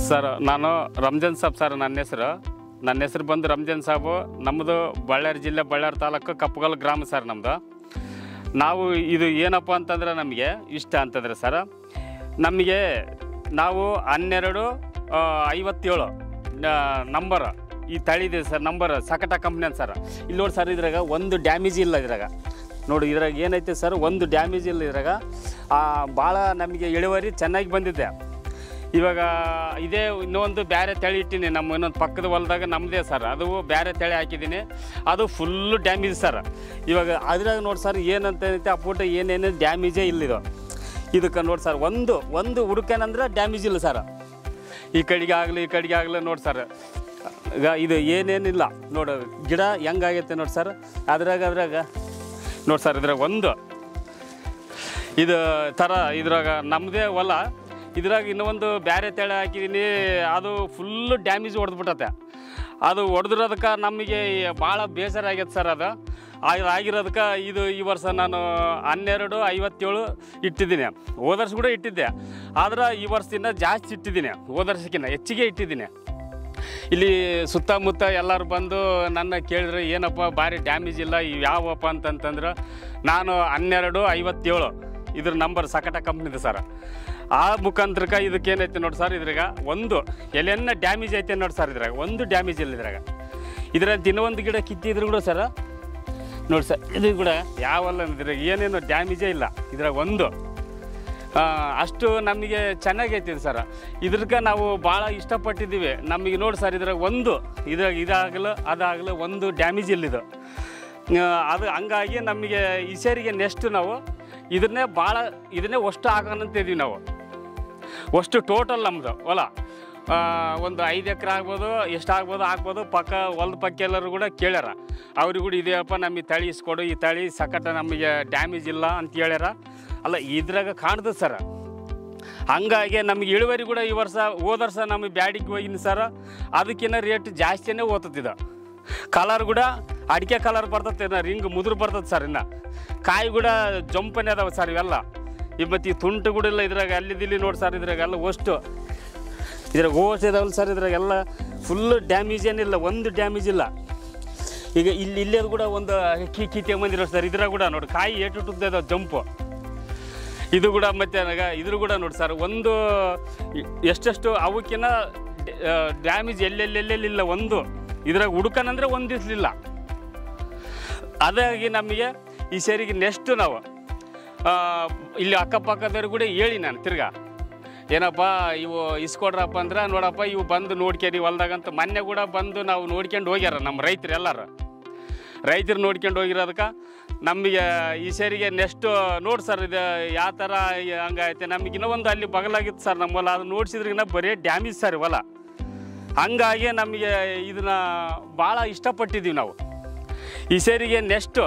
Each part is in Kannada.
ಸರ್ ನಾನು ರಂಜಾನ್ ಸಾಬ್ ಸರ್ ನನ್ನ ಹೆಸರು ನನ್ನ ಹೆಸರು ಬಂದು ರಂಜಾನ್ ಸಾಬು ನಮ್ಮದು ಬಳ್ಳಾರಿ ಜಿಲ್ಲೆ ಬಳ್ಳಾರಿ ತಾಲೂಕು ಕಪ್ಪಗಲ್ ಗ್ರಾಮ ಸರ್ ನಮ್ಮದು ನಾವು ಇದು ಏನಪ್ಪ ಅಂತಂದ್ರೆ ನಮಗೆ ಇಷ್ಟ ಅಂತಂದ್ರೆ ಸರ್ ನಮಗೆ ನಾವು ಹನ್ನೆರಡು ಆ, ಐವತ್ತೇಳು ನಂಬರ್ ಈ ತಳಿದೆ ಸರ್ ನಂಬರ್ ಸಕಟ ಕಂಪ್ನಿ ಅಂತ ಸರ್ ಇಲ್ಲಿ ನೋಡಿ ಸರ್ ಇದ್ರಾಗ ಒಂದು ಡ್ಯಾಮೇಜ್ ಇಲ್ಲ ಇದ್ರಾಗ ನೋಡಿ ಇದ್ರಾಗ ಏನೈತೆ ಸರ್ ಒಂದು ಡ್ಯಾಮೇಜ್ ಇಲ್ಲ ಇದ್ರಾಗ ಭಾಳ ನಮಗೆ ಇಳುವರಿ ಚೆನ್ನಾಗಿ ಬಂದಿದೆ ಇವಾಗ ಇದೇ ಇನ್ನೊಂದು ಬೇರೆ ತಳಿ ಇಟ್ಟಿನಿ ನಮ್ಮ ಇನ್ನೊಂದು ಪಕ್ಕದ ಹೊಲದಾಗ ನಮ್ಮದೇ ಸರ್ ಅದು ಬೇರೆ ತಳಿ ಹಾಕಿದ್ದೀನಿ ಅದು ಫುಲ್ಲು ಡ್ಯಾಮೇಜ್ ಸರ್ ಇವಾಗ ಅದ್ರಾಗ ನೋಡಿ ಸರ್ ಏನಂತ ಐತೆ ಆ ಫೋಟೋ ಏನೇನು ಡ್ಯಾಮೇಜೇ ಇಲ್ಲಿದು ಇದಕ್ಕೆ ನೋಡಿ ಸರ್ ಒಂದು ಒಂದು ಹುಡುಕೇನಂದ್ರೆ ಡ್ಯಾಮೇಜ್ ಇಲ್ಲ ಸರ್ ಈ ಕಡೆಗೆ ಆಗಲಿ ಈ ಕಡೆಗೆ ಆಗಲಿ ನೋಡಿ ಸರ್ ಈಗ ಇದು ಏನೇನಿಲ್ಲ ನೋಡು ಗಿಡ ಹೆಂಗಾಗೈತೆ ನೋಡಿ ಸರ್ ಅದ್ರಾಗ ಅದ್ರಾಗ ನೋಡಿ ಸರ್ ಇದ್ರಾಗ ಒಂದು ಇದು ಥರ ಇದ್ರಾಗ ನಮ್ಮದೇ ಹೊಲ ಇದ್ರಾಗ ಇನ್ನೊಂದು ಬೇರೆ ತಳಿ ಹಾಕಿದ್ದೀನಿ ಅದು ಫುಲ್ಲು ಡ್ಯಾಮೇಜ್ ಹೊಡೆದ್ಬಿಟ್ಟತೆ ಅದು ಹೊಡೆದಿರೋದಕ್ಕೆ ನಮಗೆ ಭಾಳ ಬೇಸರ ಆಗೈತೆ ಸರ್ ಅದು ಆ- ಆಗಿರೋದಕ್ಕೆ ಇದು ಈ ವರ್ಷ ನಾನು ಹನ್ನೆರಡು ಐವತ್ತೇಳು ಇಟ್ಟಿದ್ದೀನಿ ಹೋದ ವರ್ಷ ಕೂಡ ಇಟ್ಟಿದ್ದೆ ಆದ್ರೆ ಈ ವರ್ಷದಿಂದ ಜಾಸ್ತಿ ಇಟ್ಟಿದ್ದೀನಿ ಹೋದ ವರ್ಷಕ್ಕಿಂತ ಹೆಚ್ಚಿಗೆ ಇಟ್ಟಿದ್ದೀನಿ ಇಲ್ಲಿ ಸುತ್ತಮುತ್ತ ಎಲ್ಲರೂ ಬಂದು ನನ್ನ ಕೇಳಿದ್ರೆ ಏನಪ್ಪ ಭಾರಿ ಡ್ಯಾಮೇಜ್ ಇಲ್ಲ ಇವು ಯಾವಪ್ಪ ಅಂತಂತಂದ್ರೆ ನಾನು ಹನ್ನೆರಡು ಐವತ್ತೇಳು ಇದ್ರ ನಂಬರ್ ಸಕಟ ಕಂಪ್ನಿದು ಸರ್ ಆ ಮುಖಾಂತರಕ್ಕೆ ಇದಕ್ಕೆ ಏನೈತೆ ನೋಡಿ ಸರ್ ಇದ್ರಾಗ ಒಂದು ಎಲೆನ್ನ ಡ್ಯಾಮೇಜ್ ಐತೆ ನೋಡಿ ಸರ್ ಇದ್ರಾಗ ಒಂದು ಡ್ಯಾಮೇಜ್ ಇಲ್ಲ ಇದ್ರಾಗ ಇದ್ರಾಗ ದಿನವೊಂದು ಗಿಡ ಕಿತ್ತಿದ್ರು ಕೂಡ ಸರ್ ನೋಡಿ ಸರ್ ಇದು ಕೂಡ ಯಾವಲ್ಲ ಇದ್ರಾಗ ಏನೇನು ಡ್ಯಾಮೇಜೇ ಇಲ್ಲ ಇದ್ರಾಗ ಒಂದು ಆ, ಅಷ್ಟು ನಮಗೆ ಚೆನ್ನಾಗೈತಿ ಇದು ಸರ್ ಇದ್ರಕ್ಕೆ ನಾವು ಭಾಳ ಇಷ್ಟಪಟ್ಟಿದ್ದೀವಿ ನಮಗೆ ನೋಡಿ ಸರ್ ಇದ್ರಾಗ ಒಂದು ಇದ್ರಾಗ ಇದಾಗಲು ಅದಾಗಲು ಒಂದು ಡ್ಯಾಮೇಜ್ ಇಲ್ಲಿದು ಆ, ಅದು ಹಂಗಾಗಿ ನಮಗೆ ಈ ಸೇರಿಗೆ ನೆಕ್ಸ್ಟ್ ನಾವು ಇದನ್ನೇ ಭಾಳ ಇದನ್ನೇ ಅಷ್ಟು ಹಾಕೋಣಂತಿದ್ದೀವಿ ನಾವು ಅಷ್ಟು ಟೋಟಲ್ ನಮ್ಮದು ಹೊಲ ಆ, ಒಂದು ಐದು ಎಕರೆ ಆಗ್ಬೋದು ಎಷ್ಟು ಆಗ್ಬೋದು ಆಗ್ಬೋದು ಪಕ್ಕ ಹೊಲದ ಪಕ್ಕ ಎಲ್ಲರೂ ಕೂಡ ಕೇಳ್ಯಾರ ಅವ್ರಿಗೆ ಕೂಡ ಇದೆಯಪ್ಪ ನಮಗೆ ತಳಿ ಇಸ್ಕೊಡು ಈ ತಳಿ ಸಕಟ ನಮಗೆ ಡ್ಯಾಮೇಜ್ ಇಲ್ಲ ಅಂತ ಹೇಳ್ಯಾರ ಅಲ್ಲ ಇದ್ರಾಗ ಕಾಣ್ತದೆ ಸರ್ ಹಂಗಾಗಿ ನಮಗೆ ಇಳುವರಿ ಕೂಡ ಈ ವರ್ಷ ಹೋದ ವರ್ಷ ನಮಗೆ ಬ್ಯಾಡಿಗೆ ಹೋಗಿನಿ ಸರ್ ಅದಕ್ಕಿಂತ ರೇಟ್ ಜಾಸ್ತಿನೇ ಓದ್ತದ ಕಲರ್ ಕೂಡ ಅಡಿಕೆ ಕಲರ್ ಬರ್ತದೆ ಇನ್ನು ರಿಂಗ್ ಮುದುರು ಬರ್ತದೆ ಸರ್ ಇನ್ನು ಕಾಯಿ ಕೂಡ ಜಂಪನೇ ಅದಾವೆ ಸರ್ ಇವೆಲ್ಲ ಈ ಮತ್ತು ಈ ತುಂಟು ಕೂಡ ಇಲ್ಲ ಇದ್ರಾಗ ಅಲ್ಲಿದಿಲ್ಲಿ ನೋಡಿ ಸರ್ ಇದ್ರಾಗೆಲ್ಲ ಅಷ್ಟು ಇದ್ರಾಗ ಓಸ್ ಇದಾವಲ್ಲ ಸರ್ ಇದ್ರಾಗೆಲ್ಲ ಫುಲ್ ಡ್ಯಾಮೇಜ್ ಏನಿಲ್ಲ ಒಂದು ಡ್ಯಾಮೇಜ್ ಇಲ್ಲ ಈಗ ಇಲ್ಲಿ ಇಲ್ಲೇ ಕೂಡ ಒಂದು ಕಿ ಕೀತೆ ಬಂದಿರೋ ಸರ್ ಇದ್ರಾಗ ಕೂಡ ನೋಡಿ ಕಾಯಿ ಏಟು ಇದಾವೆ ಜಂಪು ಇದು ಕೂಡ ಮತ್ತೆ ನನಗೆ ಇದ್ರ ಕೂಡ ನೋಡಿ ಸರ್ ಒಂದು ಎಷ್ಟೆಷ್ಟು ಅವಕ್ಕಿಂತ ಡ್ಯಾಮೇಜ್ ಎಲ್ಲೆಲ್ಲೆಲ್ಲೆಲ್ಲಿಲ್ಲ ಒಂದು ಇದ್ರಾಗ ಹುಡುಕನಂದ್ರೆ ಒಂದು ದಿವ್ಸಲಿಲ್ಲ ಅದಾಗಿ ನಮಗೆ ಈ ಸರಿಗೆ ನೆಕ್ಸ್ಟ್ ನಾವು ಆ, ಇಲ್ಲಿ ಅಕ್ಕಪಕ್ಕದವ್ರು ಕೂಡ ಹೇಳಿ ನಾನು ತಿರ್ಗಾ ಏನಪ್ಪ ಇವು ಇಸ್ಕೊಡ್ರಪ್ಪ ಅಂದ್ರೆ ನೋಡಪ್ಪ ಇವು ಬಂದು ನೋಡ್ಕೇರಿ ಹೊಲ್ದಾಗಂತ ಮೊನ್ನೆ ಕೂಡ ಬಂದು ನಾವು ನೋಡ್ಕೊಂಡು ಹೋಗ್ಯಾರ ನಮ್ಮ ರೈತರು ಎಲ್ಲರೂ ರೈತರು ನೋಡ್ಕೊಂಡು ಹೋಗಿರೋದಕ್ಕೆ ನಮಗೆ ಈ ಸರಿಗೆ ನೆಕ್ಸ್ಟು ನೋಡಿ ಸರ್ ಇದು ಯಾವ ಥರ ಹಂಗೈತೆ ನಮಗೆ ಇನ್ನೂ ಒಂದು ಅಲ್ಲಿ ಬಗಲಾಗಿತ್ತು ಸರ್ ನಮ್ಮ ಹೊಲ ಅದು ನೋಡ್ಸಿದ್ರಿಗಿನ್ನ ಬರೀ ಡ್ಯಾಮೇಜ್ ಸರ್ ಹೊಲ ಹಂಗಾಗಿ ನಮಗೆ ಇದನ್ನ ಭಾಳ ಇಷ್ಟಪಟ್ಟಿದ್ದೀವಿ ನಾವು ಈ ಸೇರಿಗೆ ನೆಕ್ಸ್ಟು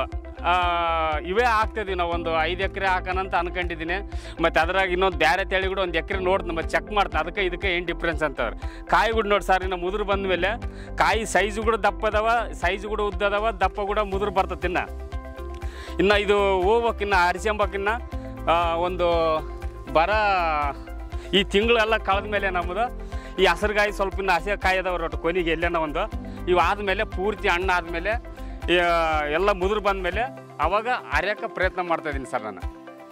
ಇವೇ ಹಾಕ್ತಿದ್ದೀವಿ ನಾವು ಒಂದು ಐದು ಎಕರೆ ಹಾಕೋಣಂತ ಅನ್ಕೊಂಡಿದ್ದೀನಿ ಮತ್ತು ಅದ್ರಾಗ ಇನ್ನೊಂದು ಬೇರೆ ತಳಿ ಕೂಡ ಒಂದು ಎಕರೆ ನೋಡಿ ಮತ್ತೆ ಚೆಕ್ ಮಾಡ್ತೀನಿ ಅದಕ್ಕೆ ಇದಕ್ಕೆ ಏನು ಡಿಫ್ರೆನ್ಸ್ ಅಂತಂದ್ರೆ ಕಾಯಿ ಕೂಡ ನೋಡಿ ಸರ್ ಇನ್ನು ಮುದುರು ಬಂದ ಮೇಲೆ ಕಾಯಿ ಸೈಜು ಕೂಡ ದಪ್ಪ ಅದಾವ ಸೈಜು ಕೂಡ ಉದ್ದ ಅದಾವ ದಪ್ಪ ಕೂಡ ಮುದುರು ಬರ್ತದೆ ಇನ್ನು ಇನ್ನು ಇದು ಹೋಗ್ಬೇಕಿನ್ನ ಅರಿಸ್ಕೊಂಬೇಕಿನ್ನ ಒಂದು ಬರ ಈ ತಿಂಗಳೆಲ್ಲ ಕಳೆದ ಮೇಲೆ ನಮ್ಮದು ಈ ಹಸಿರುಗಾಯಿ ಸ್ವಲ್ಪ ಇನ್ನು ಹಸಿ ಕಾಯಿ ಅದಾವ ಒಟ್ಟು ಕೊನೆಗೆ ಎಲ್ಲೇನೋ ಒಂದು ಇವು ಆದಮೇಲೆ ಪೂರ್ತಿ ಹಣ್ಣು ಆದಮೇಲೆ ಎಲ್ಲ ಮುದುರು ಬಂದಮೇಲೆ ಅವಾಗ ಅರಿಯೋಕೆ ಪ್ರಯತ್ನ ಮಾಡ್ತಾಯಿದ್ದೀನಿ ಸರ್ ನಾನು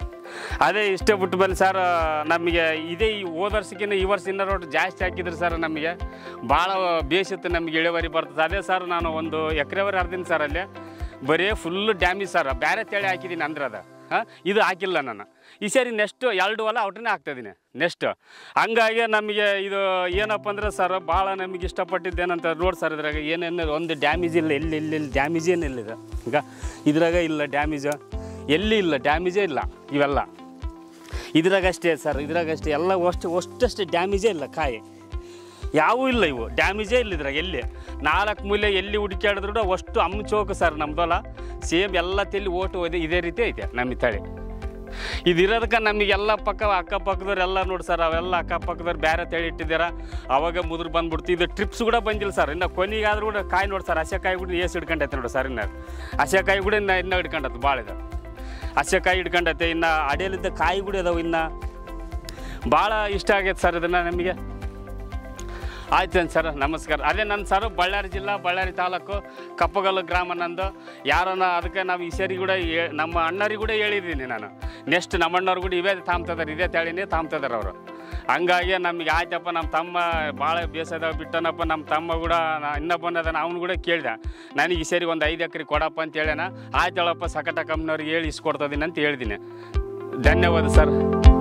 ಅದೇ ಇಷ್ಟೇ ಬಿಟ್ಟು ಬಂದು ಸರ್ ನಮಗೆ ಇದೇ ಈ ಹೋದ ವರ್ಷಕ್ಕಿಂತ ಈ ವರ್ಷ ಇನ್ನೂ ರೋಟ್ ಜಾಸ್ತಿ ಹಾಕಿದ್ರು ಸರ್ ನಮಗೆ ಭಾಳ ಬೇಸಿತ್ತು ನಮಗೆ ಇಳುವರಿ ಬರ್ತದೆ ಅದೇ ಸರ್ ನಾನು ಒಂದು ಎಕರೆವರೆ ಹರಿದೀನಿ ಸರ್ ಅಲ್ಲಿ ಬರೀ ಫುಲ್ಲು ಡ್ಯಾಮೇಜ್ ಸರ್ ಬೇರೆ ತಳಿ ಹಾಕಿದ್ದೀನಿ ಅಂದ್ರೆ ಅದು ಹಾಂ ಇದು ಹಾಕಿಲ್ಲ ನಾನು ಈ ಸರಿ ನೆಕ್ಸ್ಟ್ ಎರಡು ಹೊಲ ಔಟನೇ ಹಾಕ್ತಾಯಿದ್ದೀನಿ ನೆಕ್ಸ್ಟ್ ಹಂಗಾಗಿ ನಮಗೆ ಇದು ಏನಪ್ಪ ಅಂದ್ರೆ ಸರ್ ಭಾಳ ನಮಗೆ ಇಷ್ಟಪಟ್ಟಿದ್ದೇನಂತ ನೋಡಿ ಸರ್ ಇದ್ರಾಗ ಏನೇನು ಒಂದು ಡ್ಯಾಮೇಜ್ ಇಲ್ಲ ಎಲ್ಲಿ ಎಲ್ಲಿ ಎಲ್ಲಿ ಡ್ಯಾಮೇಜ್ ಏನಿಲ್ಲ ಇದು ಈಗ ಇದ್ರಾಗ ಇಲ್ಲ ಡ್ಯಾಮೇಜು ಎಲ್ಲಿ ಇಲ್ಲ ಡ್ಯಾಮೇಜೇ ಇಲ್ಲ ಇವೆಲ್ಲ ಇದ್ರಾಗಷ್ಟೇ ಸರ್ ಇದ್ರಾಗಷ್ಟೇ ಎಲ್ಲ ಅಷ್ಟು ಅಷ್ಟಷ್ಟು ಡ್ಯಾಮೇಜೇ ಇಲ್ಲ ಕಾಯಿ ಯಾವೂ ಇಲ್ಲ ಇವು ಡ್ಯಾಮೇಜೇ ಇಲ್ಲ ಇದ್ರಾಗ ಎಲ್ಲಿ ನಾಲ್ಕು ಮೂಲೆ ಎಲ್ಲಿ ಹುಡುಕಾಡಿದ್ರು ಕೂಡ ಅಷ್ಟು ಅಮ್ಮಚೋಕು ಸರ್ ನಮ್ದಲ್ಲ ಸೇಮ್ ಎಲ್ಲ ತೆಲಿ ಓಟು ಹೋದೆ ಇದೇ ರೀತಿ ಐತೆ ನಮ್ಮ ಈ ತಳಿ ಇದಿರೋದಕ್ಕೆ ನಮಗೆಲ್ಲ ಪಕ್ಕ ಅಕ್ಕಪಕ್ಕದವ್ರು ಎಲ್ಲ ನೋಡಿ ಸರ್ ಅವೆಲ್ಲ ಅಕ್ಕಪಕ್ಕದವ್ರು ಬೇರೆ ತಳಿ ಇಟ್ಟಿದ್ದಾರ ಅವಾಗ ಮುದುರು ಬಂದ್ಬಿಡ್ತು ಇದು ಟ್ರಿಪ್ಸ್ ಕೂಡ ಬಂದಿಲ್ಲ ಸರ್ ಇನ್ನು ಕೊನೆಗಾದ್ರೂ ಕೂಡ ಕಾಯಿ ನೋಡಿ ಸರ್ ಹಸೆಕಾಯಿ ಕೂಡ ಏಸು ಹಿಡ್ಕೊಂಡೈತೆ ನೋಡಿ ಸರ್ ಇನ್ನು ಹಸೆಕಾಯಿ ಕೂಡ ಇನ್ನು ಇನ್ನೂ ಹಿಡ್ಕೊಂಡೈತೆ ಭಾಳ ಇದೆ ಹಸೆಕಾಯಿ ಹಿಡ್ಕೊಂಡೈತೆ ಇನ್ನು ಅಡಿಯಲ್ಲಿದ್ದ ಕಾಯಿ ಕೂಡ ಅದಾವೆ ಇನ್ನು ಭಾಳ ಇಷ್ಟ ಆಗೈತೆ ಸರ್ ಇದನ್ನು ನಮಗೆ ಆಯ್ತು ಸರ್ ನಮಸ್ಕಾರ ಅದೇ ನನ್ನ ಸರ್ ಬಳ್ಳಾರಿ ಜಿಲ್ಲಾ ಬಳ್ಳಾರಿ ತಾಲೂಕು ಕಪ್ಪಗಲ್ಲು ಗ್ರಾಮ ನಂದು ಯಾರನ್ನ ಅದಕ್ಕೆ ನಾವು ಈ ಸರಿ ಕೂಡ ಹೇ- ನಮ್ಮ ಅಣ್ಣರಿಗೆ ಕೂಡ ಹೇಳಿದ್ದೀನಿ ನಾನು ನೆಕ್ಸ್ಟ್ ನಮ್ಮ ಅಣ್ಣವ್ರು ಕೂಡ ಇವೇ ತಾಮ್ತದಾರೆ ಇದೇ ತಳಿನೇ ತಾಮ್ತದಾರೆ ಅವರು ಹಂಗಾಗಿ ನಮಗೆ ಆಯ್ತಪ್ಪ ನಮ್ಮ ತಮ್ಮ ಭಾಳ ಬೇಸದ ಬಿಟ್ಟನಪ್ಪ ನಮ್ಮ ತಮ್ಮ ಕೂಡ ನಾ- ಇನ್ನೊಬ್ಬನ ಅದನ್ನ ಅವ್ನು ಕೂಡ ಕೇಳ್ದೆ ನನಗೆ ಈ ಸರಿ ಒಂದು ಐದು ಎಕರೆ ಕೊಡಪ್ಪ ಅಂತ ಹೇಳ್ಯಾನ ಆಯ್ತು ಹೇಳಪ್ಪ ಸಕಟ ಕಂಪ್ನಿಯವ್ರಿಗೆ ಹೇಳಿ ಇಸ್ಕೊಡ್ತದೀನಿ ಅಂತ ಹೇಳಿದ್ದೀನಿ ಧನ್ಯವಾದ ಸರ್